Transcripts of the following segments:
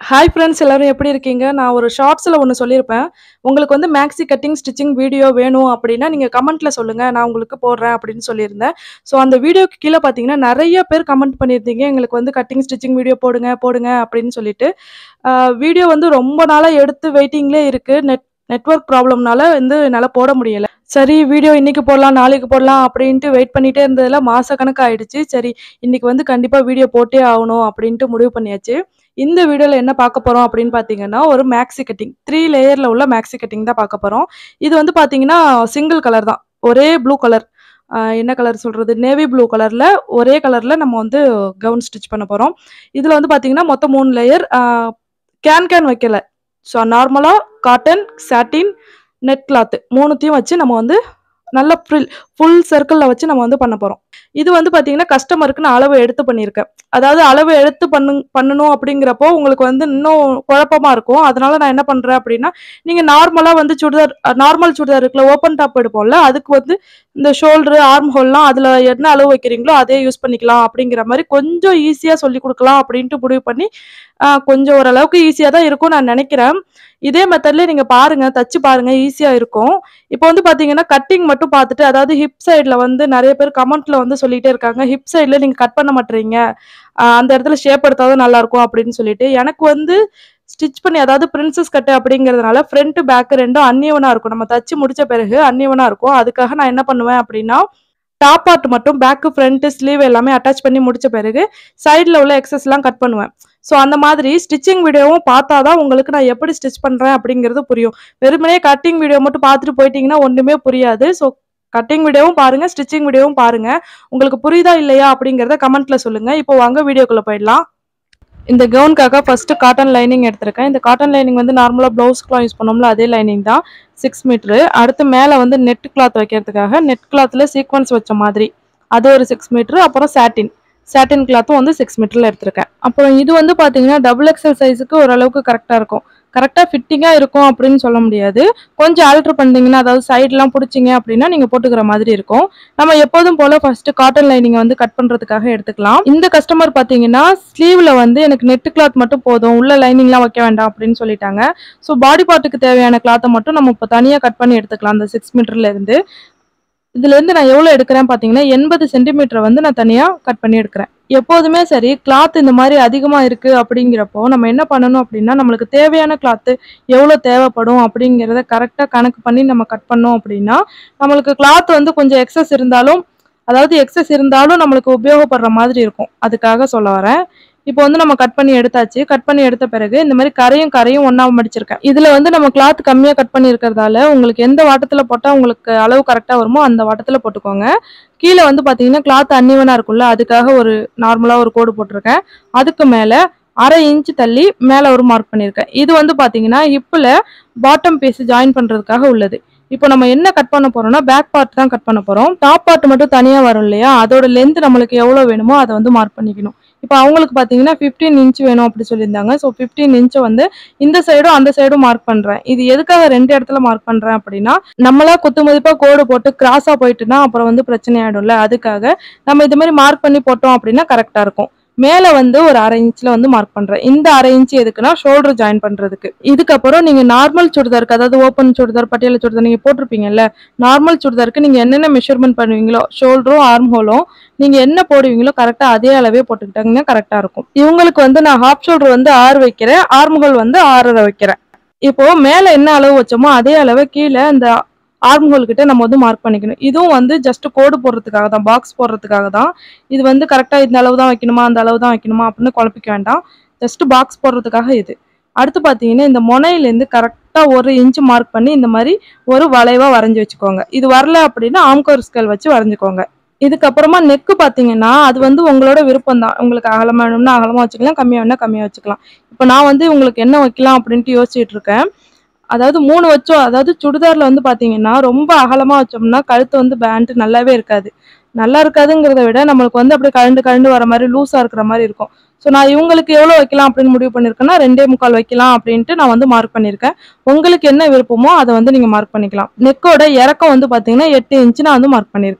Hi friends எல்லாரும் எப்படி இருக்கீங்க? நான் ஒரு ஷார்ட்ஸ்ல ஒண்ணு சொல்லியிருப்பேன். உங்களுக்கு வந்து மேக்ஸி கட்டிங், ஸ்டிச்சிங் வீடியோ வேணும் அப்படின்னா, நீங்க கமெண்ட்ல சொல்லுங்க. நான் உங்களுக்கு போடுறேன் அப்படின்னு சொல்லியிருந்தேன். ஸோ அந்த வீடியோக்கு கீழ பார்த்தீங்கன்னா, நெறைய பேர் கமெண்ட் பண்ணியிருந்தீங்க. எங்களுக்கு வந்து கட்டிங், ஸ்டிச்சிங் வீடியோ போடுங்க, போடுங்க அப்படின்னு சொல்லிட்டு. அ வீடியோ வந்து ரொம்ப நாளா எடுத்து வெயிட்டிங்லயே இருக்கு. நெட் நெட்வொர்க் ப்ராப்ளம்னால வந்து என்னால போட முடியல. சரி வீடியோ இன்னைக்கு போடலாம், நாளைக்கு போடலாம் அப்படின்ட்டு வெயிட் பண்ணிட்டே இருந்ததுல மாசக்கணக்கு ஆயிடுச்சு. சரி இன்னைக்கு வந்து கண்டிப்பா வீடியோ போட்டே ஆகணும் அப்படின்ட்டு முடிவு பண்ணியாச்சு. இந்த வீடியோல என்ன பார்க்க போறோம் அப்படின்னு பார்த்தீங்கன்னா, ஒரு மேக்ஸி கட்டிங் 3 லேயர்ல உள்ள மேக்ஸி கட்டிங் தான் பார்க்க போறோம். இது வந்து பார்த்தீங்கன்னா, சிங்கிள் கலர் தான். ஒரே ப்ளூ கலர். அ என்ன கலர் சொல்றது? நேவி ப்ளூ கலர்ல ஒரே கலர்ல நம்ம வந்து கவுன் ஸ்டிச் பண்ண போறோம். இதுல வந்து பார்த்தீங்கன்னா, மொத்தம் 3 லேயர். அ கேன் கேன் வைக்கல. ஸோ நார்மலா காட்டன், சாட்டின், நெட் கிளாத் 3த்தையும் வச்சு நம்ம வந்து நல்ல ஃப்ரில் ஃபுல் சர்க்கிள்ல வச்சு நம்ம வந்து பண்ண போறோம். இது வந்து பார்த்தீங்கன்னா, கஸ்டமருக்கு நான் அளவு எடுத்து பண்ணியிருக்கேன். அதாவது அளவு எடுத்து பண்ணு பண்ணணும் அப்படிங்கிறப்போ, உங்களுக்கு வந்து இன்னும் குழப்பமா இருக்கும். அதனால நான் என்ன பண்றேன் அப்படின்னா, நீங்க நார்மலா வந்து சுடிதார் நார்மல் சுடிதார் இருக்குல்ல, ஓப்பன் டாப் எடுப்போம்ல, அதுக்கு வந்து இந்த ஷோல்டர், ஆர்ம் ஹோல்லாம் அதுல என்ன அளவு வைக்கிறீங்களோ, அதே யூஸ் பண்ணிக்கலாம் அப்படிங்கிற மாரி கொஞ்சம் ஈஸியா சொல்லிக் குடுக்கலாம் அப்படின்ட்டு முடிவு பண்ணி, அ கொஞ்சம் ஓரளவுக்கு ஈஸியா தான் இருக்கும்னு நான் நெனைக்கிறேன். இதே மெத்தட்லயே நீங்க பாருங்க, தச்சு பாருங்க. ஈஸியா இருக்கும். இப்போ வந்து பார்த்தீங்கன்னா, கட்டிங் மட்டும் பார்த்துட்டு அதாவது ஹிப் சைட்ல வந்து நெறைய பேர் கமெண்ட்ல வந்து சொல்லிட்டே இருக்காங்க. ஹிப் சைட்ல நீங்க கட் பண்ண மாட்றீங்க. அ அந்த இடத்துல ஷேப் எடுத்தா தான் நல்லாருக்கும் அப்படின்னு சொல்லிட்டு. எனக்கு வந்து ஸ்டிச் பண்ணி அதாவது பிரின்சஸ் கட் அப்படிங்கிறதுனால ஃப்ரண்ட், பேக் 2ம் அன்ஈவனா இருக்கும். நம்ம தச்சு முடிச்ச பிறகு அன்ஈவனா இருக்கும். அதுக்காக நான் என்ன பண்ணுவேன் அப்படின்னா, டாப் பார்ட் மட்டும் பேக், ஃப்ரண்ட், ஸ்லீவ் எல்லாமே அட்டாச் பண்ணி முடிச்ச பிறகு, சைட்ல உள்ள எக்ஸஸ்லாம் கட் பண்ணுவேன். ஸோ அந்த மாதிரி ஸ்டிச்சிங் வீடியோவும் பார்த்தா தான் உங்களுக்கு நான் எப்படி ஸ்டிச் பண்றேன் அப்படிங்கிறது புரியும். வெறுமனே கட்டிங் வீடியோ மட்டும் பார்த்துட்டு போயிட்டீங்கன்னா ஒண்ணுமே புரியாது. ஸோ கட்டிங் வீடியோவும் பாருங்க, ஸ்டிச்சிங் வீடியோவும் பாருங்க. உங்களுக்கு புரியுதா இல்லையா அப்படிங்கிறத கமெண்ட்ல சொல்லுங்க. இப்போ வாங்க வீடியோக்குள்ள போயிடலாம். இந்த கவுனுக்காக ஃபர்ஸ்ட் காட்டன் லைனிங் எடுத்திருக்கேன். இந்த காட்டன் லைனிங் வந்து நார்மலா ப்ளவுஸ்க்குலாம் யூஸ் பண்ணுவோம்ல, அதே லைனிங் தான். 6 மீட்டரு. அடுத்து மேல வந்து நெட் கிளாத் வைக்கிறதுக்காக, நெட் கிளாத்ல சீக்வென்ஸ் வச்ச மாதிரி. அது ஒரு 6 மீட்டரு. அப்புறம் சாட்டின். சாட்டின் கிளாத்தும் வந்து 6 மீட்டர்ல எடுத்திருக்கேன். அப்புறம் இது வந்து பார்த்தீங்கன்னா, டபுள் எக்ஸல் சைஸ்க்கு ஓரளவுக்கு கரெக்ட்டா இருக்கும். கரெக்ட்டா ஃபிட்டிங்கா இருக்கும் அப்படின்னு சொல்ல முடியாது. கொஞ்சம் ஆல்டர் பண்ணீங்கன்னா, அதாவது சைட்லாம் புடிச்சீங்க அப்படின்னா, நீங்க போட்டுக்கிற மாதிரி இருக்கும். நம்ம எப்போதும் போல ஃபர்ஸ்ட் காட்டன் லைனிங்க வந்து கட் பண்றதுக்காக எடுத்துக்கலாம். இந்த கஸ்டமர் பார்த்தீங்கன்னா, ஸ்லீவ்ல வந்து எனக்கு நெட் கிளாத் மட்டும் போதும். உள்ள லைனிங்லாம் வைக்க வேண்டாம் அப்படின்னு சொல்லிட்டாங்க. ஸோ பாடி பார்ட்டுக்கு தேவையான கிளாத்த மட்டும் நம்ம இப்ப தனியா கட் பண்ணி எடுத்துக்கலாம். அந்த 6 மீட்டர்ல இருந்து. இதுலேருந்து நான் எவ்வளோ எடுக்கிறேன் பார்த்தீங்கன்னா, 80 சென்டிமீட்டர வந்து நான் தனியா கட் பண்ணி எடுக்கிறேன். எப்போதுமே சரி, கிளாத் இந்த மாரி அதிகமா இருக்கு அப்படிங்கிறப்போ, நம்ம என்ன பண்ணணும் அப்படின்னா, நம்மளுக்கு தேவையான கிளாத்து எவ்வளோ தேவைப்படும் அப்படிங்கிறத கரெக்ட்டா கணக்கு பண்ணி நம்ம கட் பண்ணோம் அப்படின்னா, நம்மளுக்கு கிளாத் வந்து கொஞ்சம் எக்ஸஸ் இருந்தாலும் அதாவது எக்ஸஸ் இருந்தாலும் நம்மளுக்கு உபயோகப்படுற மாதிரி இருக்கும். அதுக்காக சொல்ல வரேன். இப்போ வந்து நம்ம கட் பண்ணி எடுத்தாச்சு. கட் பண்ணி எடுத்த பிறகு இந்த மாரி கரையும் கரையும் ஒண்ணா மடிச்சிருக்கேன். இதுல வந்து நம்ம கிளாத் கம்மியா கட் பண்ணி இருக்கிறதால, உங்களுக்கு எந்த வாட்டத்துல போட்டா உங்களுக்கு அளவு கரெக்ட்டா வருமோ, அந்த வாட்டத்துல போட்டுக்கோங்க. கீழ வந்து பார்த்தீங்கன்னா, கிளாத் அன்ஈவனா இருக்கும்ல, அதுக்காக ஒரு நார்மலா ஒரு கோடு போட்டிருக்கேன். அதுக்கு மேல 1/2 இன்ச் தள்ளி மேல ஒரு மார்க் பண்ணியிருக்கேன். இது வந்து பார்த்தீங்கன்னா, ஹிப்ல பாட்டம் பீஸ் ஜாயின் பண்றதுக்காக உள்ளது. இப்போ நம்ம என்ன கட் பண்ண போறோம்னா, பேக் பார்ட் தான் கட் பண்ண போறோம். டாப் பார்ட் மட்டும் தனியா வரும் இல்லையா? அதோட லென்த் நம்மளுக்கு எவ்வளோ வேணுமோ, அத வந்து மார்க் பண்ணிக்கணும். இப்போ அவங்களுக்கு பார்த்தீங்கன்னா, 15 இன்ச் வேணும் அப்படி சொல்லியிருந்தாங்க. ஸோ 15 இன்ச்ச வந்து இந்த சைடும், அந்த சைடும் மார்க் பண்றேன். இது எதுக்காக 2 இடத்துல மார்க் பண்றேன் அப்படின்னா, நம்மளா குத்து மதிப்பா கோடு போட்டு கிராஸா போயிட்டுனா, அப்புறம் வந்து பிரச்சனை ஆயிடும்ல. அதுக்காக நம்ம இது மாரி மார்க் பண்ணி போட்டோம் அப்படின்னா கரெக்ட்டா இருக்கும். மேல வந்து ஒரு 1/2 இன்ச்ல வந்து மார்க் பண்றேன். இந்த 1/2 இன்ச் எதுக்குன்னா, ஷோல்டர் ஜாயின் பண்றதுக்கு. இதுக்கப்புறம் நீங்க நார்மல் சுடிதாருக்கு அதாவது ஓப்பன் சுடிதார், பட்டியாலா சுடிதார் நீங்க போட்டிருப்பீங்கல்ல, நார்மல் சுடிதாருக்கு நீங்க என்னென்ன மெஷர்மென்ட் பண்ணுவீங்களோ, ஷோல்டரும், ஆர்ம் ஹோலும் நீங்க என்ன போடுவீங்களோ கரெக்ட்டா அதே அளவே போட்டுக்கிட்டீங்கன்னா கரெக்ட்டா இருக்கும். இவங்களுக்கு வந்து நான் ஹாஃப் ஷோல்டர் வந்து 6 வைக்கிறேன். ஆர்ம் ஹோல் வந்து 6 1/2 வைக்கிறேன். இப்போ மேல என்ன அளவு வச்சோமோ, அதே அளவு கீழ இந்த ஆர்ம் ஹோல் கிட்ட நம்ம வந்து மார்க் பண்ணிக்கணும். இதுவும் வந்து ஜஸ்ட் கோடு போடுறதுக்காக தான். பாக்ஸ் போடுறதுக்காக தான். இது வந்து கரெக்ட்டா இந்த அளவு தான் வைக்கணுமா, அந்த அளவு தான் வைக்கணுமா அப்படின்னு குழப்பிக்க வேண்டாம். ஜஸ்ட் பாக்ஸ் போடுறதுக்காக இது. அடுத்து பார்த்தீங்கன்னா, இந்த முனையிலேருந்து கரெக்ட்டா 1 இன்ச் மார்க் பண்ணி இந்த மாரி ஒரு வளைவா வரைஞ்சு வச்சுக்கோங்க. இது வரல அப்படின்னா, ஆம்கோர் ஸ்கேல் வச்சு வரைஞ்சுக்கோங்க. இதுக்கப்புறமா நெக் பார்த்தீங்கன்னா, அது வந்து உங்களோட விருப்பம் தான். உங்களுக்கு அகலமா வேணும்னா அகலமா வச்சுக்கலாம். கம்மியா வேணும்னா கம்மியா வச்சுக்கலாம். இப்போ நான் வந்து உங்களுக்கு என்ன வைக்கலாம் அப்படின்ட்டு யோசிச்சுட்டு இருக்கேன். அதாவது 3 வச்சோம் அதாவது சுடிதார்ல வந்து பார்த்தீங்கன்னா, ரொம்ப அகலமா வச்சோம்னா, கழுத்து வந்து பேண்ட் நல்லாவே இருக்காது. நல்லா இருக்காதுங்கிறத விட, நம்மளுக்கு வந்து அப்படியே கழண்டு கழண்டு வர மாரி, லூஸா இருக்கிற மாரி இருக்கும். ஸோ நான் இவங்களுக்கு எவ்வளோ வைக்கலாம் அப்படின்னு முடிவு பண்ணியிருக்கேன்னா, 2 1/4 வைக்கலாம் அப்படின்ட்டு நான் வந்து மார்க் பண்ணியிருக்கேன். உங்களுக்கு என்ன விருப்பமோ, அத வந்து நீங்க மார்க் பண்ணிக்கலாம். நெக்கோட இறக்கம் வந்து பார்த்தீங்கன்னா, 8 இன்ச் நான் வந்து மார்க் பண்ணியிருக்கேன்.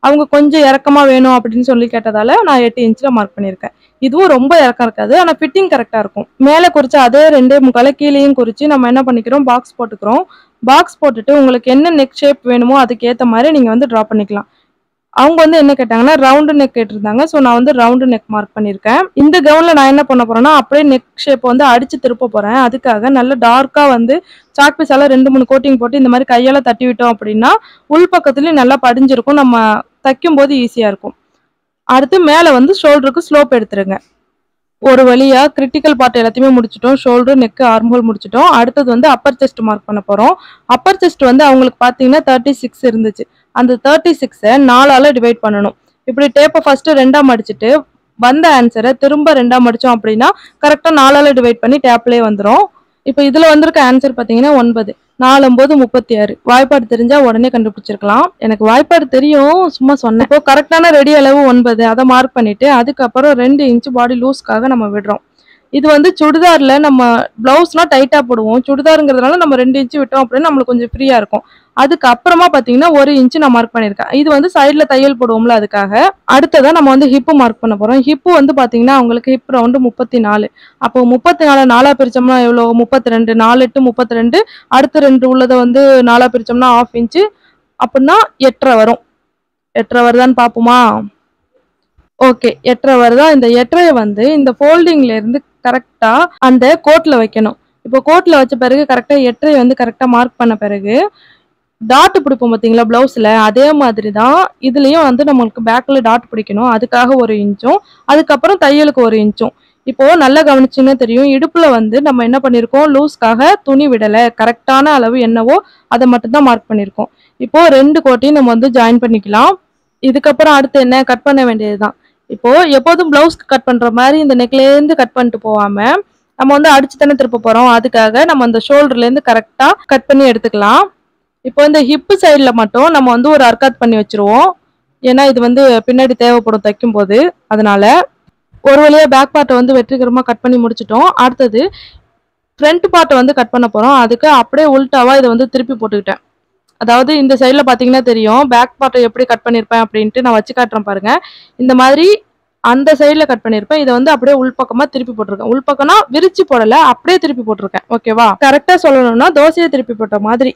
அவங்க கொஞ்சம் இறக்கமா வேணும் அப்படின்னு சொல்லி கேட்டதால நான் எட்டு இன்ச்சில் மார்க் பண்ணியிருக்கேன் இதுவும் ரொம்ப இறக்கம் இருக்காது ஆனால் ஃபிட்டிங் கரெக்டாக இருக்கும் மேலே குறிச்சு அதே ரெண்டே முக்கால கீழேயும் குறிச்சு நம்ம என்ன பண்ணிக்கிறோம் பாக்ஸ் போட்டுக்கிறோம் பாக்ஸ் போட்டுட்டு உங்களுக்கு என்ன நெக் ஷேப் வேணுமோ அதுக்கு ஏற்ற மாதிரி நீங்கள் வந்து ட்ரா பண்ணிக்கலாம் அவங்க வந்து என்ன கேட்டாங்கன்னா ரவுண்டு நெக் கேட்டிருந்தாங்க ஸோ நான் வந்து ரவுண்டு நெக் மார்க் பண்ணியிருக்கேன் இந்த கவுனில் நான் என்ன பண்ண போறேன்னா அப்படியே நெக் ஷேப் வந்து அடிச்சு திருப்ப போறேன் அதுக்காக நல்ல டார்க்காக வந்து சாக் பீஸால ரெண்டு மூணு கோட்டிங் போட்டு இந்த மாதிரி கையால் தட்டி விட்டோம் அப்படின்னா உள் பக்கத்துலயும் நல்லா படிஞ்சிருக்கும் நம்ம தைக்கும் போது ஈஸியாக இருக்கும் அடுத்து மேலே வந்து ஷோல்டருக்கு ஸ்லோப் எடுத்துருங்க ஒரு வழியா கிரிட்டிக்கல் பார்ட் எல்லாத்தையுமே முடிச்சிட்டோம் ஷோல்டர் நெக் ஆர்ம்ஹோல் முடிச்சிட்டோம் அடுத்தது வந்து அப்பர் செஸ்ட் மார்க் பண்ண போறோம் அப்பர் செஸ்ட் வந்து அவங்களுக்கு பார்த்தீங்கன்னா தேர்ட்டி சிக்ஸ் இருந்துச்சு அந்த தேர்ட்டி சிக்ஸை நாலால டிவைட் பண்ணணும் இப்படி டேப்பை ஃபர்ஸ்ட் ரெண்டாம் அடிச்சுட்டு வந்த ஆன்சரை திரும்ப ரெண்டாம் அடிச்சோம் அப்படின்னா கரெக்டாக நாலால டிவைட் பண்ணி டேப்லேயே வந்துடும் இப்போ இதில் வந்திருக்க ஆன்சர் பார்த்தீங்கன்னா ஒன்பது நாலு ஒன்பது முப்பத்தி ஆறு வாய்ப்பாடு தெரிஞ்சா உடனே கண்டுபிடிச்சிருக்கலாம் எனக்கு வாய்ப்பாடு தெரியும் சும்மா சொன்னேன் இப்போ கரெக்டான ரெடி அளவு ஒன்பது அதை மார்க் பண்ணிட்டு அதுக்கப்புறம் ரெண்டு இன்ச் பாடி லூஸ்க்காக நம்ம விடுறோம் இது வந்து சுடிதார்ல நம்ம பிளவுஸ்லாம் டைட்டா போடுவோம் சுடிதாருங்கிறதுனால நம்ம ரெண்டு இன்ச்சு விட்டோம் அப்படின்னா நம்மளுக்கு கொஞ்சம் ஃப்ரீயா இருக்கும் அதுக்கு அப்புறமா பாத்தீங்கன்னா ஒரு இன்ச்சு நான் மார்க் பண்ணியிருக்கேன் இது வந்து சைட்ல தையல் போடுவோம்ல அதுக்காக அடுத்ததா நம்ம வந்து ஹிப்பு மார்க் பண்ண போறோம் ஹிப்பு வந்து பாத்தீங்கன்னா அவங்களுக்கு ஹிப் ரவுண்டு முப்பத்தி நாலு அப்போ முப்பத்தி நாலு நாலா பிரிச்சோம்னா எவ்வளோ முப்பத்தி ரெண்டு நாலு எட்டு முப்பத்தி ரெண்டு அடுத்த ரெண்டு உள்ளதை வந்து நாலா பிரிச்சோம்னா ஆஃப் இன்ச்சு அப்படின்னா எட்டரை வரும் எட்டரை வருதான்னு பார்ப்போமா ஓகே எட்டரை வருதா இந்த எட்டரையை வந்து இந்த ஃபோல்டிங்ல இருந்து கரெக்டா அந்த கோட்ல வைக்கணும் இப்போ கோட்ல வச்ச பிறகு கரெக்டா எட்டரை வந்து கரெக்டா மார்க் பண்ண பிறகு டாட் பிடிப்போம் பார்த்தீங்களா பிளவுஸ்ல அதே மாதிரி தான் இதுலயும் வந்து நம்மளுக்கு பேக்ல டாட் பிடிக்கணும் அதுக்காக ஒரு இன்ச்சும் அதுக்கப்புறம் தையலுக்கு ஒரு இன்ச்சும் இப்போ நல்லா கவனிச்சுன்னு தெரியும் இடுப்புல வந்து நம்ம என்ன பண்ணியிருக்கோம் லூஸ்க்காக துணி விடலை கரெக்டான அளவு என்னவோ அதை மட்டும் தான் மார்க் பண்ணியிருக்கோம் இப்போ ரெண்டு கோட்டையும் நம்ம வந்து ஜாயின் பண்ணிக்கலாம் இதுக்கப்புறம் அடுத்து என்ன கட் பண்ண வேண்டியதுதான் இப்போ எப்போதும் பிளவுஸ்க்கு கட் பண்ற மாதிரி இந்த நெக்லேருந்து கட் பண்ணிட்டு போகாம நம்ம வந்து அடிச்சு தானே திருப்ப போறோம் அதுக்காக நம்ம அந்த ஷோல்டர்ல இருந்து கரெக்டா கட் பண்ணி எடுத்துக்கலாம் இப்போ இந்த ஹிப்பு சைடில் மட்டும் நம்ம வந்து ஒரு அர்க்காத் பண்ணி வச்சிருவோம் ஏன்னா இது வந்து பின்னாடி தேவைப்படும் தைக்கும் போது அதனால ஒரு வழியா பேக் பார்ட்டை வந்து வெற்றிகரமாக கட் பண்ணி முடிச்சிட்டோம் அடுத்தது ஃப்ரண்ட் பார்ட்டை வந்து கட் பண்ண போறோம் அதுக்கு அப்படியே உல்டாவா இதை வந்து திருப்பி போட்டுக்கிட்டேன் அதாவது இந்த சைடில் பார்த்தீங்கன்னா தெரியும் பேக் பார்ட்டை எப்படி கட் பண்ணியிருப்பேன் அப்படின்ட்டு நான் வச்சு காட்டுறேன் பாருங்க இந்த மாதிரி அந்த சைடில் கட் பண்ணியிருப்பேன் இதை வந்து அப்படியே உள்பக்கமாக திருப்பி போட்டிருக்கேன் உள்பக்கம்னா விரிச்சு போடல அப்படியே திருப்பி போட்டிருக்கேன் ஓகேவா கரெக்டாக சொல்லணும்னா தோசையை திருப்பி போட்ட மாதிரி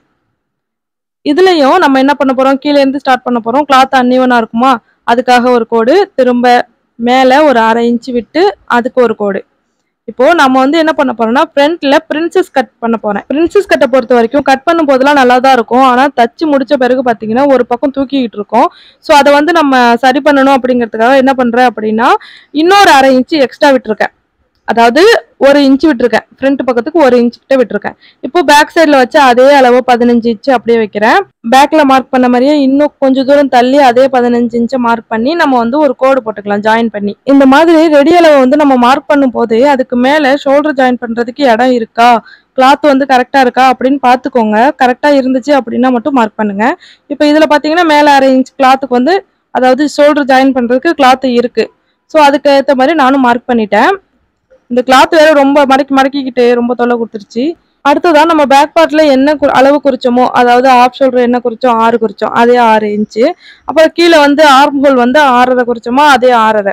இதுலயும் நம்ம என்ன பண்ண போறோம் கீழே இருந்து ஸ்டார்ட் பண்ண போறோம் கிளாத் அன்னிவனா இருக்குமா அதுக்காக ஒரு கோடு திரும்ப மேலே ஒரு அரை இன்ச்சு விட்டு அதுக்கு ஒரு கோடு இப்போ நம்ம வந்து என்ன பண்ண போறோம்னா ஃப்ரண்ட்ல பிரின்சஸ் கட் பண்ண போறேன் பிரின்சஸ் கட்டை பொறுத்த வரைக்கும் கட் பண்ணும் போதெல்லாம் நல்லா தான் இருக்கும் ஆனா தச்சு முடிச்ச பிறகு பாத்தீங்கன்னா ஒரு பக்கம் தூக்கிக்கிட்டு இருக்கும் ஸோ அதை வந்து நம்ம சரி பண்ணணும் அப்படிங்கிறதுக்காக என்ன பண்றேன் அப்படின்னா இன்னொரு அரை இன்ச்சு எக்ஸ்ட்ரா விட்டுருக்கேன் அதாவது ஒரு இன்ச்சு விட்டுருக்கேன் ஃப்ரண்ட் பக்கத்துக்கு ஒரு இன்ச் கிட்ட விட்டுருக்கேன் இப்போ பேக் சைடில் வச்சு அதே அளவு பதினஞ்சு இன்ச்சு அப்படியே வைக்கிறேன் பேக்ல மார்க் பண்ண மாதிரியே இன்னும் கொஞ்சம் தூரம் தள்ளி அதே பதினஞ்சு இன்ச்சை மார்க் பண்ணி நம்ம வந்து ஒரு கோடு போட்டுக்கலாம் ஜாயின் பண்ணி இந்த மாதிரி ரெடி அளவை வந்து நம்ம மார்க் பண்ணும் போது அதுக்கு மேலே ஷோல்டர் ஜாயின் பண்றதுக்கு இடம் இருக்கா கிளாத் வந்து கரெக்டா இருக்கா அப்படின்னு பார்த்துக்கோங்க கரெக்டா இருந்துச்சு அப்படின்னா மட்டும் மார்க் பண்ணுங்க இப்போ இதுல பாத்தீங்கன்னா மேலே அரை இன்ச் கிளாத்துக்கு வந்து அதாவது ஷோல்டர் ஜாயின் பண்றதுக்கு கிளாத் இருக்கு ஸோ அதுக்கு ஏற்ற மாதிரி நானும் மார்க் பண்ணிட்டேன் இந்த கிளாத் வேற ரொம்ப மடக்கி மடக்கிக்கிட்டு ரொம்ப தொல்லை கொடுத்துருச்சு அடுத்ததான் நம்ம பேக் பார்ட்ல என்ன கு- அளவு குறிச்சோமோ அதாவது ஆஃப் ஷோல்டர் என்ன குறிச்சோம் ஆறு குறிச்சோம் அதே ஆறு இன்ச்சு அப்புறம் கீழே வந்து ஆர்ம் ஹோல் வந்து ஆறரை குறிச்சோமோ அதே ஆறரை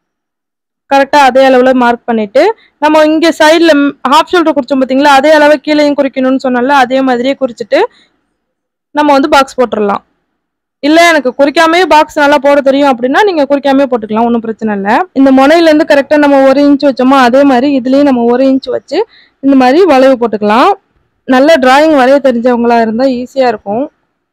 கரெக்டா அதே அளவுல மார்க் பண்ணிட்டு நம்ம இங்க சைடுல ஹாஃப் ஷோல்டர் குறிச்சோம் பாத்தீங்களா அதே அளவு கீழேயும் குறிக்கணும்னு சொன்னோம்ல அதே மாதிரியே குறிச்சிட்டு நம்ம வந்து பாக்ஸ் போட்டுடலாம் இல்ல எனக்கு குறிக்காமே பாக்ஸ் நல்லா போட தெரியும் அப்படின்னா நீங்க குறிக்காமே போட்டுக்கலாம் ஒன்றும் பிரச்சனை இல்லை இந்த முனையில இருந்து கரெக்டா நம்ம ஒரு இன்ச் வச்சோமோ அதே மாதிரி இதுலயும் நம்ம ஒரு இன்ச் வச்சு இந்த மாதிரி வளைவு போட்டுக்கலாம் நல்ல டிராயிங் வரைய தெரிஞ்சவங்களா இருந்தா ஈஸியா இருக்கும்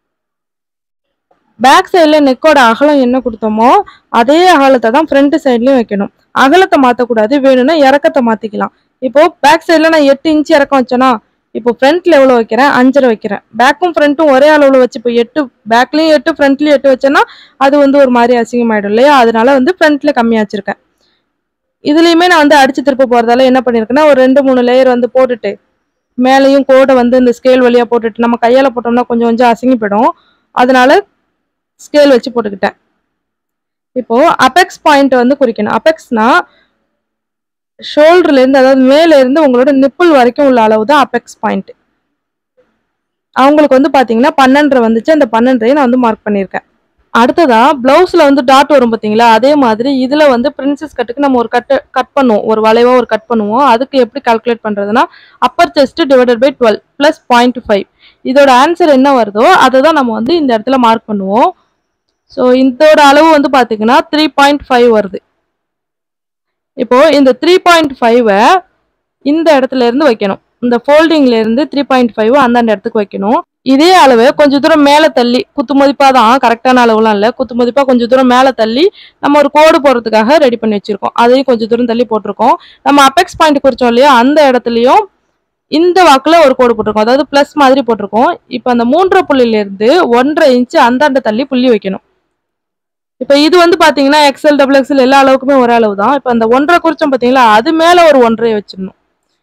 பேக் சைடில் நெக்கோட அகலம் என்ன கொடுத்தோமோ அதே அகலத்தை தான் ஃப்ரண்ட் சைட்லயும் வைக்கணும் அகலத்தை மாற்றக்கூடாது வேணும்னா இறக்கத்தை மாற்றிக்கலாம் இப்போ பேக் சைடில் நான் எட்டு இன்ச் இறக்கம் வச்சேனா இப்போ ஃப்ரண்ட்ல எவ்வளோ வைக்கிறேன் அஞ்சரை வைக்கிறேன் பேக்கும் ஃப்ரண்ட்டும் ஒரே அளவில் வச்சு இப்போ எட்டு பேக்லேயும் எட்டு ஃப்ரண்ட்லேயும் எட்டு வச்சேன்னா அது வந்து ஒரு மாதிரி அசிங்கமாயிடும் இல்லையா அதனால வந்து ஃப்ரண்ட்ல கம்மியாக வச்சிருக்கேன் இதுலயுமே நான் வந்து அடிச்சு திருப்ப போறதால என்ன பண்ணிருக்கேன்னா ஒரு ரெண்டு மூணு லேயர் வந்து போட்டுட்டு மேலேயும் கோடை வந்து இந்த ஸ்கேல் வழியா போட்டுட்டு நம்ம கையால போட்டோம்னா கொஞ்சம் கொஞ்சம் அசிங்கி போயிடும் அதனால ஸ்கேல் வச்சு போட்டுக்கிட்டேன் இப்போ அபெக்ஸ் பாயிண்ட் வந்து குறிக்கணும் அபெக்ஸ்னா ஷோல்டர்ல இருந்து அதாவது மேல இருந்து உங்களோட நிப்பிள் வரைக்கும் உள்ள அளவு தான் அபெக்ஸ் பாயிண்ட் அவங்களுக்கு வந்து பாத்தீங்கன்னா பன்னெண்டரை வந்துச்சு அந்த பன்னெண்டரையும் நான் வந்து மார்க் பண்ணியிருக்கேன் அடுத்ததா பிளவுஸ்ல வந்து டாட் வரும் பாத்தீங்களா அதே மாதிரி இதுல வந்து பிரின்சஸ் கட்டுக்கு நம்ம ஒரு கட்டு கட் பண்ணுவோம் ஒரு வளைவா ஒரு கட் பண்ணுவோம் அதுக்கு எப்படி கால்குலேட் பண்றதுன்னா upper chest divided by twelve plus point five இதோட ஆன்சர் என்ன வருதோ அதை தான் நம்ம வந்து இந்த இடத்துல மார்க் பண்ணுவோம் ஸோ இதோட அளவு வந்து பாத்தீங்கன்னா த்ரீ பாயிண்ட் ஃபைவ் வருது இப்போ இந்த த்ரீ பாயிண்ட் ஃபைவை இந்த இடத்துல இருந்து வைக்கணும் இந்த ஃபோல்டிங்ல இருந்து த்ரீ பாயிண்ட் ஃபைவ் அந்தாண்ட இடத்துக்கு வைக்கணும் இதே அளவு கொஞ்சம் தூரம் மேலே தள்ளி குத்து மதிப்பா தான் கரெக்டான அளவுலாம் இல்லை குத்து மதிப்பா கொஞ்சம் தூரம் மேலே தள்ளி நம்ம ஒரு கோடு போடுறதுக்காக ரெடி பண்ணி வச்சிருக்கோம் அதையும் கொஞ்சம் தூரம் தள்ளி போட்டிருக்கோம் நம்ம அபெக்ஸ் பாயிண்ட் குறிச்சோம் இல்லையா அந்த இடத்துலயும் இந்த வாக்குல ஒரு கோடு போட்டிருக்கோம் அதாவது பிளஸ் மாதிரி போட்டிருக்கோம் இப்போ அந்த மூன்றரை புள்ளில இருந்து ஒன்றரை இன்ச்சு அந்தாண்ட தள்ளி புள்ளி வைக்கணும் இப்போ இது வந்து பாத்தீங்கன்னா எக்ஸல் டபுள் எக்ஸல் எல்லா அளவுக்குமே ஒரே அளவு தான் இப்போ அந்த ஒன்றரை குறிச்சோம் பாத்தீங்களா அது மேல ஒரு ஒன்றரை வச்சிடணும்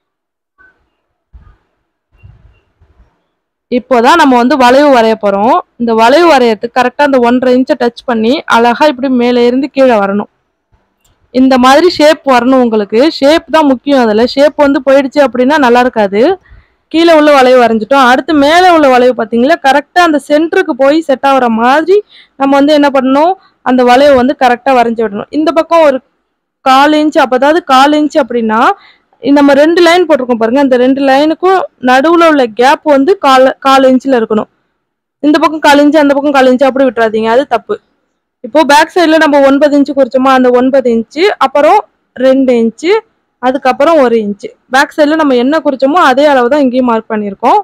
இப்போதான் நம்ம வந்து வளைவு வரைய போறோம் இந்த வளைவு வரையறதுக்கு கரெக்டா அந்த ஒன்றரை இன்ச்சை டச் பண்ணி அழகா இப்படி மேலே இருந்து கீழே வரணும் இந்த மாதிரி ஷேப் வரணும் உங்களுக்கு ஷேப் தான் முக்கியம் அதுல ஷேப் வந்து போயிடுச்சு அப்படின்னா நல்லா இருக்காது கீழே உள்ள வளைவு வரைஞ்சிட்டோம் அடுத்து மேலே உள்ள வளைவு பார்த்தீங்களா கரெக்டாக அந்த சென்டருக்கு போய் செட் ஆகுற மாதிரி நம்ம வந்து என்ன பண்ணணும் அந்த வளைவு வந்து கரெக்டாக வரைஞ்சி விடணும் இந்த பக்கம் ஒரு கால் இன்ச் அப்போ அதாவது கால் இன்ச் அப்படின்னா நம்ம ரெண்டு லைன் போட்டிருக்கோம் பாருங்க அந்த ரெண்டு லைனுக்கும் நடுவில் உள்ள கேப் வந்து கால் கால் இன்ச்சில் இருக்கணும் இந்த பக்கம் கால் இன்ச்சு அந்த பக்கம் கால் இன்ச்சு அப்படி விட்டுறாதீங்க அது தப்பு இப்போ பேக் சைடில் நம்ம ஒன்பது இன்ச்சு குறிச்சோமா அந்த ஒன்பது இன்ச்சு அப்புறம் ரெண்டு இன்ச்சு அதுக்கப்புறம் ஒரு இன்ச்சு பேக் சைடில் நம்ம என்ன குறிச்சோமோ அதே அளவு தான் இங்கேயும் மார்க் பண்ணியிருக்கோம்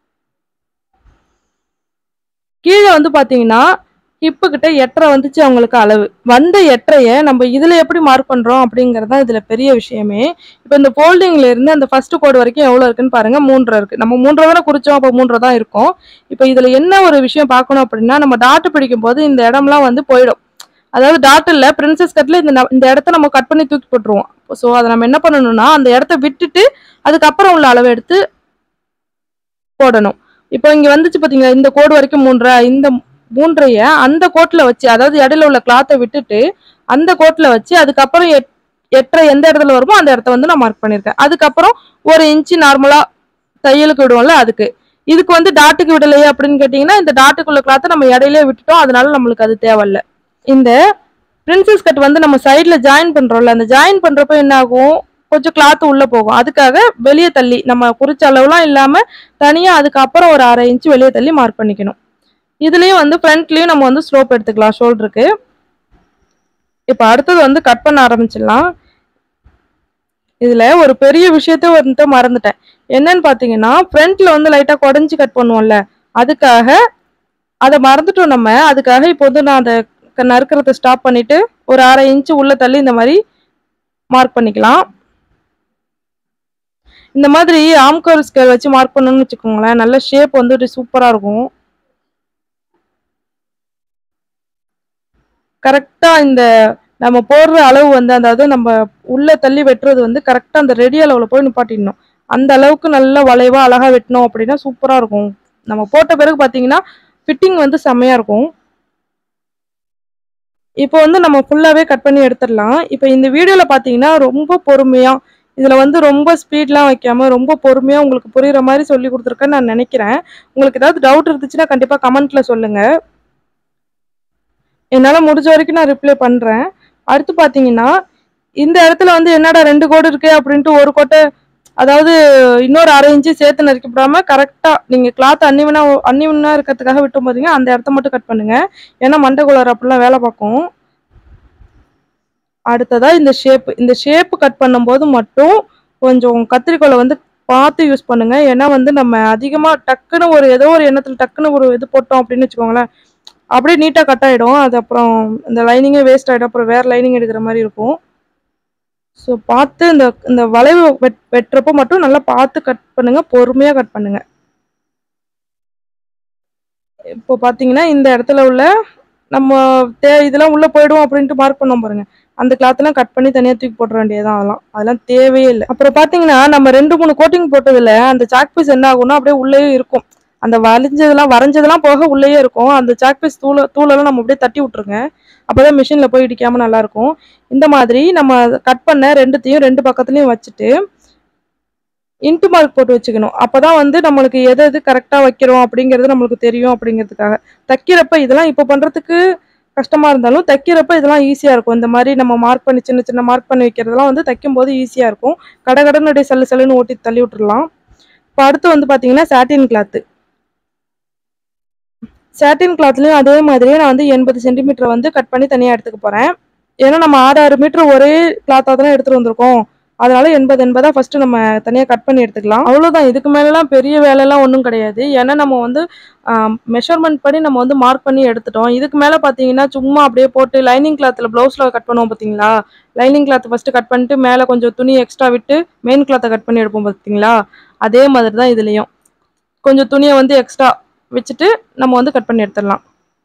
கீழே வந்து பார்த்தீங்கன்னா ஹிப்பு கிட்ட எட்டரை வந்துச்சு அவங்களுக்கு அளவு வந்த எட்டரைய நம்ம இதுல எப்படி மார்க் பண்றோம் அப்படிங்கறது தான் இதுல பெரிய விஷயமே இப்போ இந்த ஃபோல்டிங்ல இருந்து அந்த ஃபர்ஸ்ட் கோடு வரைக்கும் எவ்வளவு இருக்குன்னு பாருங்க மூன்றரை இருக்கு நம்ம மூன்றரை தானே குறிச்சோம் அப்போ மூன்றரை தான் இருக்கும் இப்போ இதுல என்ன ஒரு விஷயம் பார்க்கணும் அப்படின்னா நம்ம டாட் பிடிக்கும் போது இந்த இடம்லாம் வந்து போயிடும் அதாவது டாட் இல்ல பிரின்சஸ் கட்ல இந்த ந- இந்த இடத்த நம்ம கட் பண்ணி தூக்கி போட்டுருவோம் ஸோ அதை நம்ம என்ன பண்ணணும்னா அந்த இடத்த விட்டுட்டு அதுக்கப்புறம் உள்ள அளவை எடுத்து போடணும் இப்போ இங்க வந்துச்சு பாத்தீங்களா இந்த கோடு வரைக்கும் மூன்றரை இந்த மூன்றைய அந்த கோட்ல வச்சு அதாவது இடையில உள்ள கிளாத்தை விட்டுட்டு அந்த கோட்ல வச்சு அதுக்கப்புறம் எட்- எட்டரை எந்த இடத்துல வருமோ அந்த இடத்த வந்து நான் மார்க் பண்ணியிருக்கேன் அதுக்கப்புறம் ஒரு இன்ச்சு நார்மலா தையலுக்கு விடுவோம்ல அதுக்கு இதுக்கு வந்து டாட்டுக்கு விடலையே அப்படின்னு கேட்டிங்கன்னா இந்த டாட்டுக்குள்ள கிளாத்தை நம்ம இடையிலே விட்டுட்டோம் அதனால நம்மளுக்கு அது தேவையில்ல இந்த பிரின்சஸ் கட் வந்து நம்ம சைடில் ஜாயின் பண்றோம்ல அந்த ஜாயின் பண்றப்ப என்ன ஆகும் கொஞ்சம் கிளாத் உள்ள போகும் அதுக்காக வெளியே தள்ளி நம்ம குறிச்ச அளவுலாம் இல்லாம தனியா அதுக்கப்புறம் ஒரு அரை இன்ச் வெளியே தள்ளி மார்க் பண்ணிக்கணும் இதுலயும் வந்து ஃப்ரண்ட்லயும் நம்ம வந்து ஸ்லோப் எடுத்துக்கலாம் ஷோல்டருக்கு இப்போ அடுத்தது வந்து கட் பண்ண ஆரம்பிச்சிடலாம் இதுல ஒரு பெரிய விஷயத்த வந்துட்டு மறந்துட்டேன் என்னன்னு பாத்தீங்கன்னா ஃப்ரண்ட்ல வந்து லைட்டா குடஞ்சி கட் பண்ணுவோம்ல அதுக்காக அதை மறந்துட்டோம் நம்ம அதுக்காக இப்போ வந்து நான் அதை க- நறுக்கிறத ஸ்டாப் பண்ணிட்டு ஒரு அரை இன்ச்சு உள்ள தள்ளி இந்த மாதிரி மார்க் பண்ணிக்கலாம் இந்த மாதிரி ஆம்கோர் ஸ்கேல் வச்சு மார்க் பண்ணணும்னு வச்சுக்கோங்களேன் நல்ல ஷேப் வந்து சூப்பரா இருக்கும் கரெக்டா இந்த நம்ம போடுற அளவு வந்து அதாவது நம்ம உள்ள தள்ளி வெட்டுறது வந்து கரெக்டா அந்த ரெடி அளவுல போய் நிப்பாட்டிடணும் அந்த அளவுக்கு நல்ல வளைவா அழகா வெட்டணும் அப்படின்னா சூப்பரா இருக்கும் நம்ம போட்ட பிறகு பாத்தீங்கன்னா ஃபிட்டிங் வந்து செம்மையா இருக்கும் இப்போ வந்து நம்ம ஃபுல்லாவே கட் பண்ணி எடுத்துடலாம் இப்போ இந்த வீடியோல பாத்தீங்கன்னா ரொம்ப பொறுமையா இதுல வந்து ரொம்ப ஸ்பீட்லாம் வைக்காம ரொம்ப பொறுமையா உங்களுக்கு புரியுற மாதிரி சொல்லி கொடுத்துருக்கேன்னு நான் நினைக்கிறேன் உங்களுக்கு ஏதாவது டவுட் இருந்துச்சுன்னா கண்டிப்பா கமெண்ட்ல சொல்லுங்க என்னால முடிஞ்ச வரைக்கும் நான் ரிப்ளை பண்றேன் அடுத்து பாத்தீங்கன்னா இந்த இடத்துல வந்து என்னடா ரெண்டு கோடு இருக்கு அப்படின்ட்டு ஒரு கோட்டை அதாவது இன்னொரு அரை இன்ச்சு சேர்த்து நறுக்கப்படாம கரெக்டா நீங்க கிளாத் அன்னிவனா அன்னிவனா இருக்கிறதுக்காக விட்டு போதீங்க அந்த இடத்த மட்டும் கட் பண்ணுங்க ஏன்னா மண்டைக்குள்ளார அப்படிலாம் வேலை பார்க்கும் அடுத்ததா இந்த ஷேப் இந்த ஷேப் கட் பண்ணும்போது மட்டும் கொஞ்சம் கத்திரிக்கோலை வந்து பார்த்து யூஸ் பண்ணுங்க ஏன்னா வந்து நம்ம அதிகமா டக்குன்னு ஒரு ஏதோ ஒரு எண்ணத்துல டக்குன்னு ஒரு இது போட்டோம் அப்படின்னு வச்சுக்கோங்களேன் அப்படியே நீட்டா கட் ஆயிடும் அது அப்புறம் இந்த லைனிங்கே வேஸ்ட் ஆயிடும் அப்புறம் வேற லைனிங் எடுக்கிற மாதிரி இருக்கும் ஸோ பார்த்து இந்த இந்த வளைவு வெட் வெட்டுறப்போ மட்டும் நல்லா பார்த்து கட் பண்ணுங்க பொறுமையா கட் பண்ணுங்க இப்போ பார்த்தீங்கன்னா இந்த இடத்துல உள்ள நம்ம தே இதெல்லாம் உள்ள போயிடும் அப்படின்ட்டு மார்க் பண்ணோம் பாருங்க அந்த கிளாத்லாம் கட் பண்ணி தனியாக தூக்கி போட்டுற வேண்டியதுதான் அதெல்லாம் அதெல்லாம் தேவையே இல்லை அப்புறம் பார்த்தீங்கன்னா நம்ம ரெண்டு மூணு கோட்டிங் போட்டதுல அந்த சாக் பீஸ் என்ன ஆகும்னா அப்படியே உள்ளேயே இருக்கும் அந்த வளைஞ்சதெல்லாம் வரைஞ்சதெல்லாம் போக உள்ளேயே இருக்கும் அந்த சாக் பீஸ் தூள தூளெல்லாம் நம்ம அப்படியே தட்டி விட்டுருங்க அப்போதான் மிஷினில் போய் இடிக்காம நல்லா இருக்கும் இந்த மாதிரி நம்ம கட் பண்ண ரெண்டுத்தையும் ரெண்டு பக்கத்துலையும் வச்சுட்டு இன்ட்டு மார்க் போட்டு வச்சுக்கணும் அப்பதான் வந்து நம்மளுக்கு எது எது கரெக்டாக வைக்கிறோம் அப்படிங்கிறது நம்மளுக்கு தெரியும் அப்படிங்கிறதுக்காக தைக்கிறப்ப இதெல்லாம் இப்போ பண்றதுக்கு கஷ்டமா இருந்தாலும் தைக்கிறப்ப இதெல்லாம் ஈஸியா இருக்கும் இந்த மாதிரி நம்ம மார்க் பண்ணி சின்ன சின்ன மார்க் பண்ணி வைக்கிறதெல்லாம் வந்து தைக்கும் போது ஈஸியா இருக்கும் கடகடன்னு அப்படியே சல்லு சல்லுன்னு ஓட்டி தள்ளி விட்டுறலாம் இப்போ அடுத்து வந்து பார்த்தீங்கன்னா சாட்டின் கிளாத்து சாட்டின் கிளாத்லயும் அதே மாதிரியே நான் வந்து எண்பது சென்டிமீட்டர் வந்து கட் பண்ணி தனியாக எடுத்துக்க போறேன் ஏன்னா நம்ம ஆறு ஆறு மீட்டர் ஒரே கிளாத்தாக தானே எடுத்துட்டு வந்திருக்கோம் அதனால எண்பது எண்பதா ஃபர்ஸ்ட் நம்ம தனியாக கட் பண்ணி எடுத்துக்கலாம் அவ்வளோதான் இதுக்கு மேலலாம் பெரிய வேலைலாம் ஒன்றும் கிடையாது ஏன்னா நம்ம வந்து மெஷர்மெண்ட் படி நம்ம வந்து மார்க் பண்ணி எடுத்துட்டோம் இதுக்கு மேலே பார்த்தீங்கன்னா சும்மா அப்படியே போட்டு லைனிங் கிளாத்தில் ப்ளவுஸில் கட் பண்ணுவோம் பார்த்தீங்களா லைனிங் கிளாத் ஃபர்ஸ்ட் கட் பண்ணிட்டு மேலே கொஞ்சம் துணி எக்ஸ்ட்ரா விட்டு மெயின் கிளாத்தை கட் பண்ணி எடுப்போம் பார்த்தீங்களா அதே மாதிரி தான் இதுலேயும் கொஞ்சம் துணியை வந்து எக்ஸ்ட்ரா வச்சுட்டு நம்ம வந்து கட் பண்ணி எடுத்துடலாம்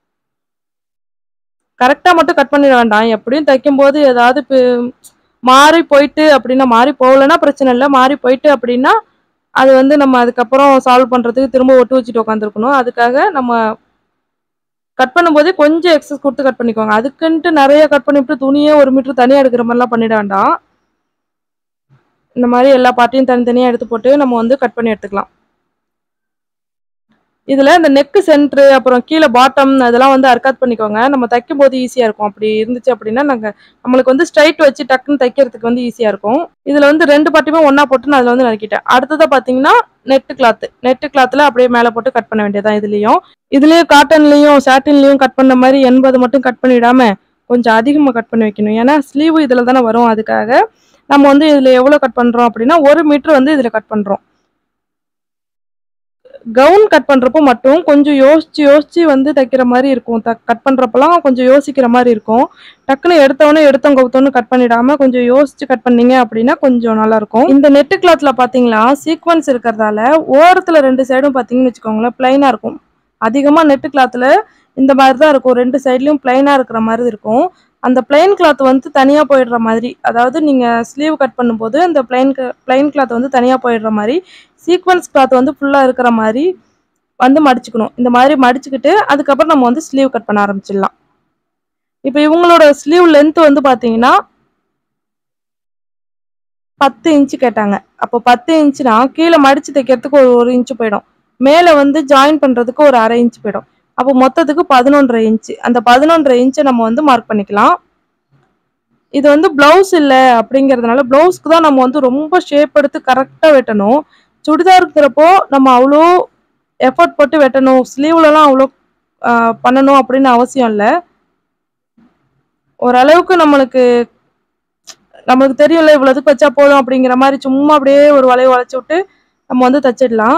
கரெக்டாக மட்டும் கட் பண்ணிட வேண்டாம் எப்படியும் தைக்கும்போது ஏதாவது பி- மாறி போயிட்டு அப்படின்னா மாறி போகலன்னா பிரச்சனை இல்லை மாறி போயிட்டு அப்படின்னா அது வந்து நம்ம அதுக்கப்புறம் சால்வ் பண்ணுறதுக்கு திரும்ப ஒட்டு வச்சுட்டு உட்காந்துருக்கணும் அதுக்காக நம்ம கட் பண்ணும்போதே கொஞ்சம் எக்ஸஸ் கொடுத்து கட் பண்ணிக்கோங்க அதுக்குன்ட்டு நிறைய கட் பண்ணிவிட்டு துணியே ஒரு மீட்டர் தனியாக எடுக்கிற மாதிரிலாம் பண்ணிட வேண்டாம் இந்த மாதிரி எல்லா பார்ட்டையும் தனித்தனியாக எடுத்து போட்டு நம்ம வந்து கட் பண்ணி எடுத்துக்கலாம் இதில் இந்த நெக்கு சென்ட்ரு அப்புறம் கீழே பாட்டம் அதெல்லாம் வந்து அர்க்காத் பண்ணிக்கோங்க நம்ம தைக்கும் போது ஈஸியாக இருக்கும் அப்படி இருந்துச்சு அப்படின்னா நாங்கள் நம்மளுக்கு வந்து ஸ்ட்ரைட் வச்சு டக்குன்னு தைக்கிறதுக்கு வந்து ஈஸியாக இருக்கும் இதில் வந்து ரெண்டு பார்ட்டுமே ஒன்றா போட்டு நான் அதில் வந்து நறுக்கிட்டேன் அடுத்ததாக பார்த்தீங்கன்னா நெட்டு கிளாத்து நெட்டு கிளாத்தில் அப்படியே மேலே போட்டு கட் பண்ண வேண்டியதான் இதுலேயும் இதுலேயும் காட்டன்லேயும் சாட்டின்லேயும் கட் பண்ண மாதிரி எண்பது மட்டும் கட் பண்ணிடாம கொஞ்சம் அதிகமாக கட் பண்ணி வைக்கணும் ஏன்னா ஸ்லீவ் இதில் தானே வரும் அதுக்காக நம்ம வந்து இதில் எவ்வளோ கட் பண்ணுறோம் அப்படின்னா ஒரு மீட்ரு வந்து இதில் கட் பண்ணுறோம் கவுன் கட் பண்ணுறப்போ மட்டும் கொஞ்சம் யோசிச்சு யோசிச்சு வந்து தைக்கிற மாதிரி இருக்கும் த கட் பண்ணுறப்பெல்லாம் கொஞ்சம் யோசிக்கிற மாதிரி இருக்கும் டக்குன்னு எடுத்தவொடனே எடுத்தோம் கவுத்தோன்னு கட் பண்ணிடாம கொஞ்சம் யோசிச்சு கட் பண்ணீங்க அப்படின்னா கொஞ்சம் நல்லா இருக்கும் இந்த நெட்டு கிளாத்ல பாத்தீங்களா சீக்வன்ஸ் இருக்கிறதால ஓரத்துல ரெண்டு சைடும் பாத்தீங்கன்னு வச்சுக்கோங்களேன் பிளைனா இருக்கும் அதிகமா நெட்டு கிளாத்ல இந்த மாதிரி தான் இருக்கும் ரெண்டு சைட்லயும் பிளைனா இருக்கிற மாதிரி இருக்கும் அந்த பிளைன் கிளாத் வந்து தனியா போயிடுற மாதிரி அதாவது நீங்க ஸ்லீவ் கட் பண்ணும்போது அந்த பிளைன் பிளைன் கிளாத் வந்து தனியா போயிடுற மாதிரி சீக்வன்ஸ் கிளாத் வந்து ஃபுல்லா இருக்கிற மாதிரி வந்து மடிச்சுக்கணும் இந்த மாதிரி மடிச்சுக்கிட்டு அதுக்கப்புறம் நம்ம வந்து ஸ்லீவ் கட் பண்ண ஆரம்பிச்சிடலாம் இப்போ இவங்களோட ஸ்லீவ் லென்த் வந்து பாத்தீங்கன்னா பத்து இன்ச்சு கேட்டாங்க அப்போ பத்து இன்ச்சுனா கீழே மடிச்சு தைக்கிறதுக்கு ஒரு ஒரு இன்ச்சு போயிடும் மேலே வந்து ஜாயின் பண்றதுக்கு ஒரு அரை இன்ச் போயிடும் அப்போ மொத்தத்துக்கு பதினொன்றரை இன்ச்சு அந்த பதினொன்றரை இன்ச்சை நம்ம வந்து மார்க் பண்ணிக்கலாம் இது வந்து பிளவுஸ் இல்லை அப்படிங்கிறதுனால பிளவுஸ்க்கு தான் நம்ம வந்து ரொம்ப ஷேப் எடுத்து கரெக்டாக வெட்டணும் சுடிதார் இருக்கிறப்போ நம்ம அவ்வளோ எஃபர்ட் போட்டு வெட்டணும் ஸ்லீவ்லலாம் அவ்வளோ ஆஹ், பண்ணணும் அப்படின்னு அவசியம் இல்லை ஓரளவுக்கு நம்மளுக்கு நம்மளுக்கு தெரியும்ல இவ்வளவுக்கு வச்சா போதும் அப்படிங்கிற மாதிரி சும்மா அப்படியே ஒரு வளைவு வளைச்சு விட்டு நம்ம வந்து தச்சிடலாம்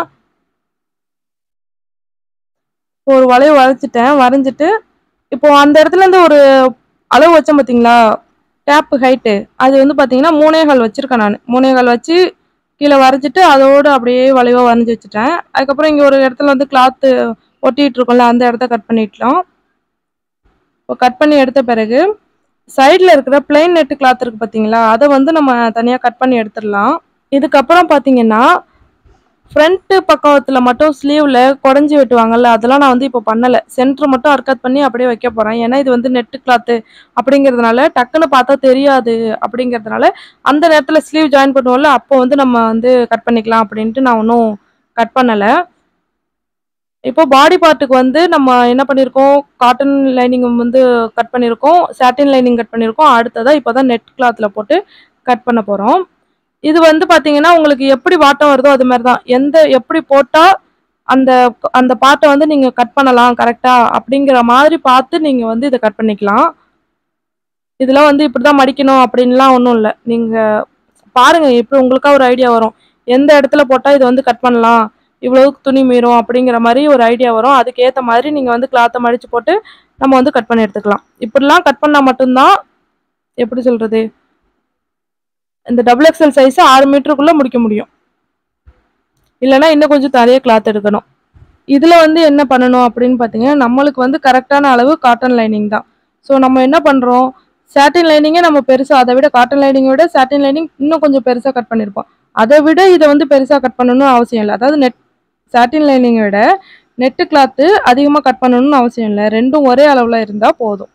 இப்போ ஒரு வளைவு வளைச்சிட்டேன் வரைஞ்சிட்டு இப்போ அந்த இடத்துல இருந்து ஒரு அளவு வச்சேன் பார்த்தீங்களா டேப் ஹைட்டு அது வந்து பார்த்தீங்கன்னா மூணே கால் வச்சிருக்கேன் நான் மூணே கால் வச்சு கீழே வரைஞ்சிட்டு அதோடு அப்படியே வளைவாக வரைஞ்சி வச்சுட்டேன் அதுக்கப்புறம் இங்கே ஒரு இடத்துல வந்து கிளாத்து ஒட்டிட்டு இருக்கோம்ல அந்த இடத்த கட் பண்ணிட்டோம் இப்போ கட் பண்ணி எடுத்த பிறகு சைடில் இருக்கிற பிளைன் நெட்டு கிளாத் இருக்கு பார்த்தீங்களா அதை வந்து நம்ம தனியாக கட் பண்ணி எடுத்துடலாம் இதுக்கப்புறம் பார்த்தீங்கன்னா ஃப்ரண்ட்டு பக்கத்தில் மட்டும் ஸ்லீவில் குடஞ்சி வெட்டுவாங்கல்ல அதெல்லாம் நான் வந்து இப்போ பண்ணலை சென்டர் மட்டும் அர்க்கத் பண்ணி அப்படியே வைக்க போகிறேன் ஏன்னா இது வந்து நெட்டு கிளாத்து அப்படிங்கிறதுனால டக்குன்னு பார்த்தா தெரியாது அப்படிங்கிறதுனால அந்த நேரத்தில் ஸ்லீவ் ஜாயின் பண்ணுவோம்ல அப்போ வந்து நம்ம வந்து கட் பண்ணிக்கலாம் அப்படின்ட்டு நான் ஒன்றும் கட் பண்ணலை இப்போ பாடி பார்ட்டுக்கு வந்து நம்ம என்ன பண்ணியிருக்கோம் காட்டன் லைனிங் வந்து கட் பண்ணியிருக்கோம் சாட்டின் லைனிங் கட் பண்ணியிருக்கோம் அடுத்ததாக இப்போ தான் நெட் கிளாத்தில் போட்டு கட் பண்ண போகிறோம் இது வந்து பார்த்தீங்கன்னா உங்களுக்கு எப்படி வாட்டம் வருதோ அது மாதிரி தான் எந்த எப்படி போட்டால் அந்த அந்த பாட்டை வந்து நீங்கள் கட் பண்ணலாம் கரெக்டாக அப்படிங்கிற மாதிரி பார்த்து நீங்கள் வந்து இதை கட் பண்ணிக்கலாம் இதெல்லாம் வந்து இப்படி தான் மடிக்கணும் அப்படின்லாம் ஒன்றும் இல்லை நீங்கள் பாருங்கள் எப்படி உங்களுக்கா ஒரு ஐடியா வரும் எந்த இடத்துல போட்டால் இது வந்து கட் பண்ணலாம் இவ்வளவுக்கு துணி மீறும் அப்படிங்கிற மாதிரி ஒரு ஐடியா வரும் அதுக்கேற்ற மாதிரி நீங்கள் வந்து கிளாத்தை மடித்து போட்டு நம்ம வந்து கட் பண்ணி எடுத்துக்கலாம் இப்படிலாம் கட் பண்ணால் மட்டும்தான் எப்படி சொல்கிறது இந்த டபுள் எக்ஸல் சைஸ் ஆறு மீட்டருக்குள்ளே முடிக்க முடியும் இல்லைன்னா இன்னும் கொஞ்சம் நிறைய கிளாத் எடுக்கணும் இதில் வந்து என்ன பண்ணணும் அப்படின்னு பார்த்தீங்கன்னா நம்மளுக்கு வந்து கரெக்டான அளவு காட்டன் லைனிங் தான் ஸோ நம்ம என்ன பண்ணுறோம் சாட்டின் லைனிங்கே நம்ம பெருசாக அதை விட காட்டன் லைனிங்கை விட சாட்டின் லைனிங் இன்னும் கொஞ்சம் பெருசாக கட் பண்ணியிருப்போம் அதை விட இதை வந்து பெருசாக கட் பண்ணணும்னு அவசியம் இல்லை அதாவது நெட் சாட்டின் லைனிங்கை விட நெட்டு கிளாத்து அதிகமாக கட் பண்ணணும்னு அவசியம் இல்லை ரெண்டும் ஒரே அளவில் இருந்தால் போதும்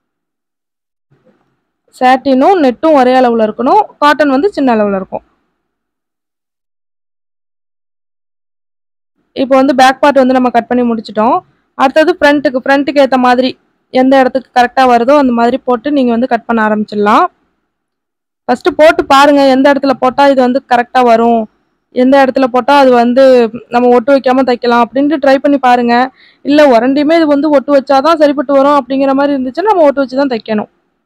சாட்டினும் நெட்டும் ஒரே அளவில் இருக்கணும் காட்டன் வந்து சின்ன அளவில் இருக்கும் இப்போ வந்து பேக் பார்ட் வந்து நம்ம கட் பண்ணி முடிச்சிட்டோம் அடுத்தது ஃப்ரண்ட்டுக்கு ஃப்ரண்ட்டுக்கு ஏற்ற மாதிரி எந்த இடத்துக்கு கரெக்டாக வருதோ அந்த மாதிரி போட்டு நீங்கள் வந்து கட் பண்ண ஆரம்பிச்சிடலாம் ஃபஸ்ட்டு போட்டு பாருங்கள் எந்த இடத்துல போட்டால் இது வந்து கரெக்டாக வரும் எந்த இடத்துல போட்டால் அது வந்து நம்ம ஒட்டு வைக்காமல் தைக்கலாம் அப்படின்ட்டு ட்ரை பண்ணி பாருங்கள் இல்லை உரண்டியுமே இது வந்து ஒட்டு வச்சாதான் சரிப்பட்டு வரும் அப்படிங்கிற மாதிரி இருந்துச்சுன்னா நம்ம ஒட்டு வச்சு தான் தைக்கணும்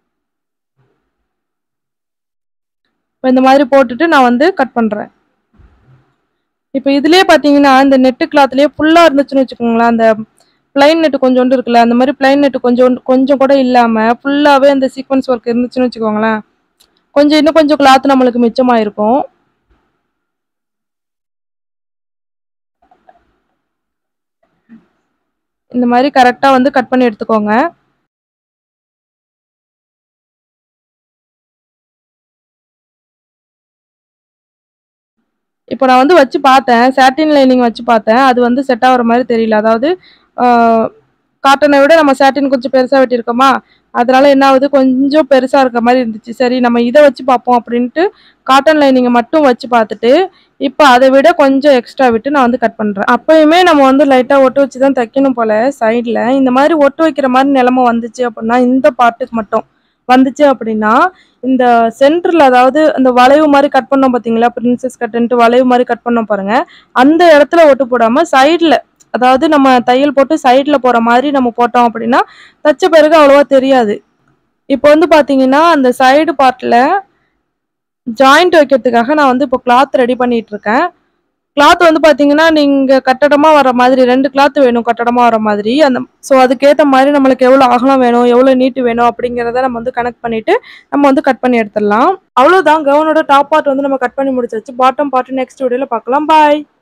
இப்போ இந்த மாதிரி போட்டுட்டு நான் வந்து கட் பண்ணுறேன் இப்போ இதுலயே பார்த்தீங்கன்னா இந்த நெட்டு கிளாத்லயே ஃபுல்லாக இருந்துச்சுன்னு வச்சுக்கோங்களேன் அந்த பிளைன் நெட் கொஞ்சோண்டு இருக்குல்ல அந்த மாதிரி பிளைன் நெட் கொஞ்சம் கொஞ்சம் கூட இல்லாமல் ஃபுல்லாகவே அந்த சீக்வன்ஸ் ஒர்க் இருந்துச்சுன்னு வச்சுக்கோங்களேன் கொஞ்சம் இன்னும் கொஞ்சம் கிளாத் நம்மளுக்கு மிச்சமாக இருக்கும் இந்த மாதிரி கரெக்டாக வந்து கட் பண்ணி எடுத்துக்கோங்க இப்போ நான் வந்து வச்சு பார்த்தேன் சாட்டின் லைனிங் வச்சு பார்த்தேன் அது வந்து செட் ஆகிற மாதிரி தெரியல அதாவது காட்டனை விட நம்ம சாட்டின் கொஞ்சம் பெருசாக வெட்டியிருக்கோமா அதனால என்ன ஆகுது கொஞ்சம் பெருசாக இருக்க மாதிரி இருந்துச்சு சரி நம்ம இதை வச்சு பார்ப்போம் அப்படின்ட்டு காட்டன் லைனிங்கை மட்டும் வச்சு பார்த்துட்டு இப்போ அதை விட கொஞ்சம் எக்ஸ்ட்ரா விட்டு நான் வந்து கட் பண்ணுறேன் அப்பயுமே நம்ம வந்து லைட்டாக ஒட்டு வச்சு தான் தைக்கணும் போல் சைடில் இந்த மாதிரி ஒட்டு வைக்கிற மாதிரி நிலமை வந்துச்சு அப்படின்னா இந்த பார்ட்டுக்கு மட்டும் வந்துச்சு அப்படின்னா இந்த சென்டரில் அதாவது இந்த வளைவு மாதிரி கட் பண்ணோம் பார்த்தீங்களா பிரின்சஸ் கட்டுன்ட்டு வளைவு மாதிரி கட் பண்ணோம் பாருங்க அந்த இடத்துல ஒட்டு போடாமல் சைடில் அதாவது நம்ம தையல் போட்டு சைடில் போகிற மாதிரி நம்ம போட்டோம் அப்படின்னா தைச்ச பிறகு அவ்வளோவா தெரியாது இப்போ வந்து பார்த்தீங்கன்னா அந்த சைடு பார்ட்டில் ஜாயிண்ட் வைக்கிறதுக்காக நான் வந்து இப்போ கிளாத் ரெடி பண்ணிட்டு இருக்கேன் கிளாத் வந்து பார்த்தீங்கன்னா நீங்கள் கட்டடமாக வர மாதிரி ரெண்டு கிளாத் வேணும் கட்டடமாக வர மாதிரி அந்த ஸோ அதுக்கேற்ற மாதிரி நம்மளுக்கு எவ்வளோ அகலம் வேணும் எவ்வளோ நீட்டு வேணும் அப்படிங்கிறத நம்ம வந்து கனெக்ட் பண்ணிவிட்டு நம்ம வந்து கட் பண்ணி எடுத்துடலாம் அவ்வளோதான் கவுனோட டாப் பார்ட் வந்து நம்ம கட் பண்ணி முடிச்சாச்சு பாட்டம் பார்ட் நெக்ஸ்ட் வீடியோவில் பார்க்கலாம் பாய்